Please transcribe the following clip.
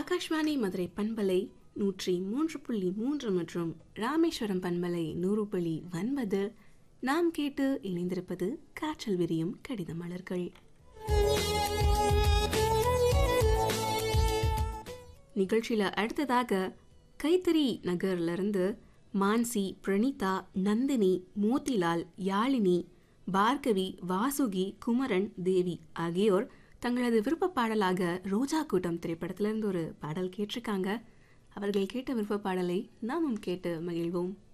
ஆகாஷ்வாணி மதுரை பண்பலை நூற்றி மூன்று புள்ளி மூன்று மற்றும் ராமேஸ்வரம் பண்பலை நூறு புள்ளி ஒன்பது நாம் கேட்டு இணைந்திருப்பது காற்றல் விரியும் கடித மலர்கள் நிகழ்ச்சியில அடுத்ததாக கைத்தறி நகர்ல இருந்து மான்சி பிரணீதா நந்தினி மோதிலால் யாழினி பார்கவி வாசுகி குமரன் தேவி ஆகியோர் தங்களது விருப்ப பாடலாக ரோஜா கூட்டம் திரைப்படத்திலிருந்து ஒரு பாடல் கேட்டிருக்காங்க அவர்கள் கேட்ட விருப்ப பாடலை நாமும் கேட்டு மகிழ்வோம்